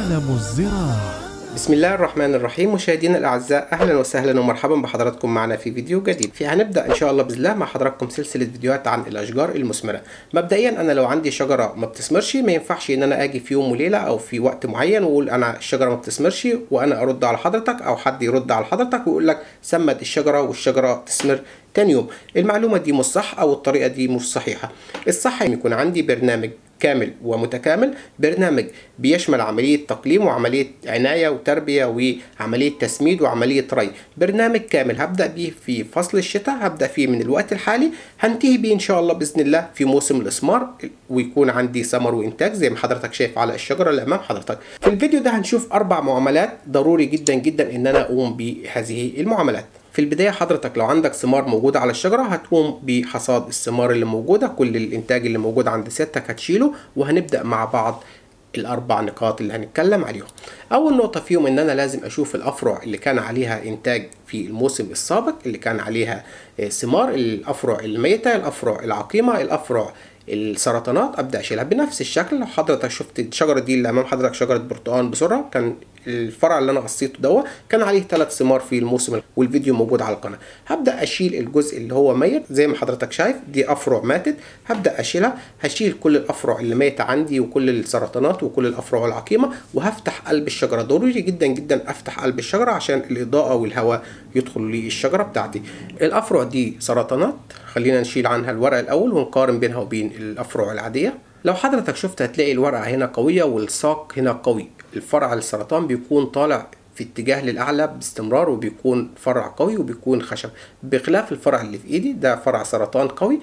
عالم الزراعة بسم الله الرحمن الرحيم مشاهدينا الاعزاء اهلا وسهلا ومرحبا بحضراتكم معنا في فيديو جديد في هنبدا ان شاء الله باذن الله مع حضراتكم سلسله فيديوهات عن الاشجار المثمره مبدئيا انا لو عندي شجره ما بتثمرش ما ينفعش ان انا اجي في يوم وليله او في وقت معين واقول انا الشجره ما بتثمرش وانا ارد على حضرتك او حد يرد على حضرتك ويقول لك سمد الشجره والشجره تثمر تاني يوم المعلومه دي مش صح او الطريقه دي مش صحيحه الصح ان يكون عندي برنامج كامل ومتكامل برنامج بيشمل عملية تقليم وعملية عناية وتربية وعملية تسميد وعملية ري برنامج كامل هبدأ بيه في فصل الشتاء هبدأ فيه من الوقت الحالي هنتهي بيه إن شاء الله بإذن الله في موسم الإثمار ويكون عندي ثمر وإنتاج زي ما حضرتك شايف على الشجرة اللي أمام حضرتك في الفيديو ده هنشوف أربع معاملات ضروري جدا جدا إن أنا أقوم بهذه المعاملات في البداية حضرتك لو عندك ثمار موجودة على الشجرة هتقوم بحصاد الثمار اللي موجودة كل الإنتاج اللي موجود عند سيادتك هتشيله وهنبدأ مع بعض الأربع نقاط اللي هنتكلم عليهم أول نقطة فيهم إن أنا لازم أشوف الأفرع اللي كان عليها إنتاج في الموسم السابق اللي كان عليها ثمار الأفرع الميتة الأفرع العقيمة الأفرع السرطانات ابدا اشيلها بنفس الشكل لو حضرتك شفت الشجره دي اللي امام حضرتك شجره برتقال بسرعه كان الفرع اللي انا قصيته دوت كان عليه ثلاث ثمار في الموسم والفيديو موجود على القناه هبدا اشيل الجزء اللي هو ميت زي ما حضرتك شايف دي افرع ماتت هبدا اشيلها هشيل كل الافرع اللي ميته عندي وكل السرطانات وكل الافرع العقيمه وهفتح قلب الشجره ضروري جدا جدا افتح قلب الشجره عشان الاضاءه والهواء يدخل للشجره بتاعتي الافرع دي سرطانات خلينا نشيل عنها الورق الاول ونقارن بينها وبين الافرع العاديه لو حضرتك شفت هتلاقي الورقه هنا قويه والساق هنا قوي الفرع السرطان بيكون طالع في اتجاه للاعلى باستمرار وبيكون فرع قوي وبيكون خشب بخلاف الفرع اللي في ايدي ده فرع سرطان قوي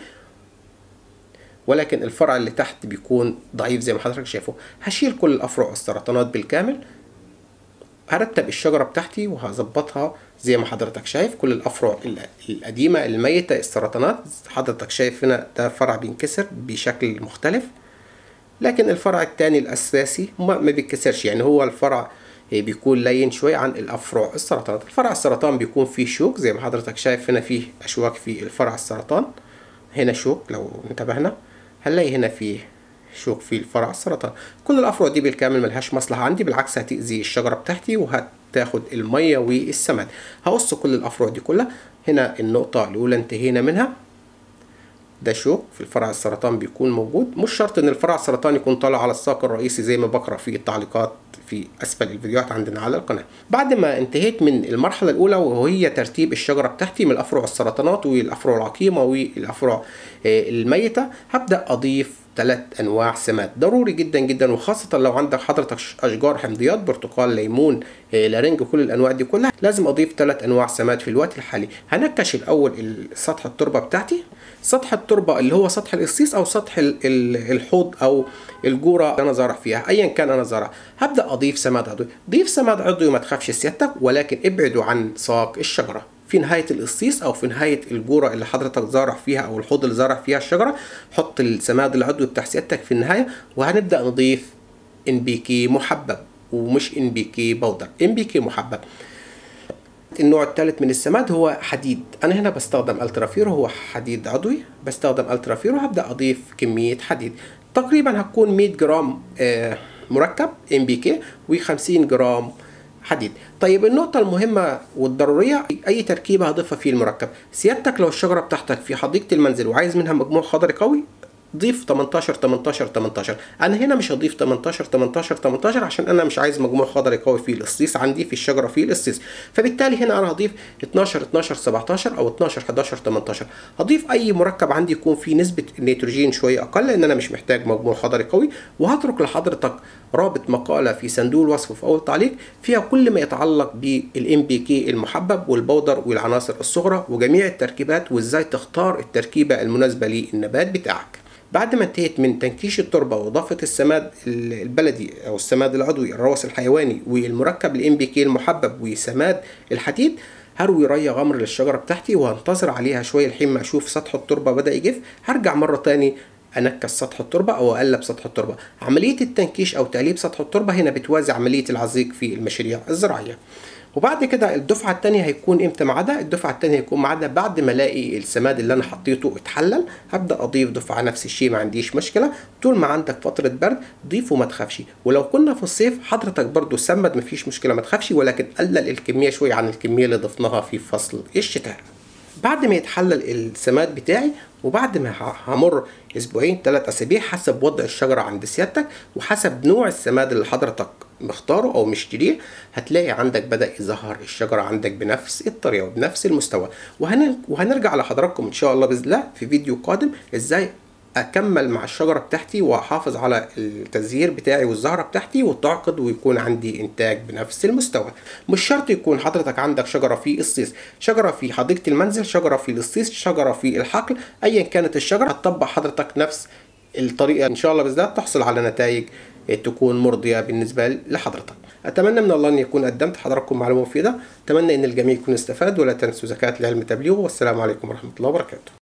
ولكن الفرع اللي تحت بيكون ضعيف زي ما حضرتك شايفه هشيل كل الافرع السرطانات بالكامل هرتب الشجرة بتاعتي وهظبطها زي ما حضرتك شايف كل الأفرع القديمة الميتة السرطانات حضرتك شايف هنا ده فرع بينكسر بشكل مختلف لكن الفرع التاني الأساسي ما بيتكسرش يعني هو الفرع بيكون لين شوية عن الأفرع السرطانات الفرع السرطان بيكون فيه شوك زي ما حضرتك شايف هنا فيه أشواك في الفرع السرطان هنا شوك لو انتبهنا هنلاقي هنا فيه شوك في الفرع السرطان كل الافرع دي بالكامل ملهاش مصلحه عندي بالعكس هتاذي الشجره بتاعتي وهتاخد الميه والسماد هقص كل الافرع دي كلها هنا النقطه الاولى انتهينا منها ده شوك في الفرع السرطان بيكون موجود مش شرط ان الفرع السرطان يكون طالع على الساق الرئيسي زي ما بقرا في التعليقات في اسفل الفيديوهات عندنا على القناه بعد ما انتهيت من المرحله الاولى وهي ترتيب الشجره بتاعتي من الافرع السرطانات والافرع العقيمه والافرع الميته هبدا اضيف ثلاث انواع سماد ضروري جدا جدا وخاصه لو عندك حضرتك اشجار حمضيات برتقال ليمون لارنج كل الانواع دي كلها لازم اضيف ثلاث انواع سماد في الوقت الحالي هنكش الاول سطح التربه بتاعتي سطح التربه اللي هو سطح القصيص او سطح الحوض او الجوره اللي انا زارع فيها ايا كان انا زارع هبدا اضيف سماد عضوي ضيف سماد عضوي ما تخافش سيادتك ولكن ابعدوا عن ساق الشجره في نهايه القصيص او في نهايه الجوره اللي حضرتك زارع فيها او الحوض اللي زارع فيها الشجره حط السماد العضوي بتاع سيادتك في النهايه وهنبدا نضيف ان بي كي محبب ومش ان بي كي بودر ان بي كي محبب النوع الثالث من السماد هو حديد انا هنا بستخدم الترافيرو هو حديد عضوي بستخدم الترافيرو هبدا اضيف كميه حديد تقريبا هتكون 100 جرام مركب ام بي كي و50 جرام حديد طيب النقطة المهمة والضرورية أي تركيبة هضيفها في المركب سيادتك لو الشجرة بتاعتك في حديقة المنزل وعايز منها مجموع خضري قوي ضيف 18 18 18 انا هنا مش هضيف 18 18 18 عشان انا مش عايز مجموع خضري قوي في القصيص عندي في الشجره في القصيص فبالتالي هنا انا هضيف 12 12 17 او 12 11 18 هضيف اي مركب عندي يكون فيه نسبه النيتروجين شويه اقل لان انا مش محتاج مجموع خضري قوي وهترك لحضرتك رابط مقاله في صندوق الوصف في اول تعليق فيها كل ما يتعلق بالام بي كي المحبب والبودر والعناصر الصغرى وجميع التركيبات وازاي تختار التركيبه المناسبه للنبات بتاعك بعد ما انتهيت من تنكيش التربة وإضافة السماد البلدي أو السماد العضوي الروث الحيواني والمركب الام بي كي المحبب وسماد الحديد هروي ري غمر للشجرة بتاعتي وهنتظر عليها شوية لحين ما أشوف سطح التربة بدأ يجف هرجع مرة تاني انكس سطح التربه او اقلب سطح التربه عمليه التنكيش او تقليب سطح التربه هنا بتوازي عمليه العزيق في المشاريع الزراعيه وبعد كده الدفعه الثانيه هيكون امتى ميعادها الدفعه الثانيه هيكون ميعادها بعد ما الاقي السماد اللي انا حطيته اتحلل هبدا اضيف دفعه نفس الشيء ما عنديش مشكله طول ما عندك فتره برد ضيفه ما تخافش ولو كنا في الصيف حضرتك برضو سمد مفيش مشكله ما تخافش ولكن قلل الكميه شويه عن الكميه اللي ضفناها في فصل الشتاء بعد ما يتحلل السماد بتاعي وبعد ما همر اسبوعين ثلاث اسابيع حسب وضع الشجره عند سيادتك وحسب نوع السماد اللي حضرتك مختاره او مشتريه هتلاقي عندك بدا يظهر الشجره عندك بنفس الطريقه وبنفس المستوى وهن... وهنرجع لحضراتكم ان شاء الله باذن الله في فيديو قادم ازاي اكمل مع الشجره بتاعتي واحافظ على التزهير بتاعي والزهره بتاعتي وتعقد ويكون عندي انتاج بنفس المستوى مش شرط يكون حضرتك عندك شجره في الصيص شجره في حديقه المنزل شجره في الصيص شجره في الحقل ايا كانت الشجره هتطبق حضرتك نفس الطريقه ان شاء الله باذن الله تحصل على نتائج تكون مرضيه بالنسبه لحضرتك اتمنى من الله ان يكون قدمت حضراتكم معلومه مفيده اتمنى ان الجميع يكون استفاد ولا تنسوا زكاه العلم تبليغه والسلام عليكم ورحمه الله وبركاته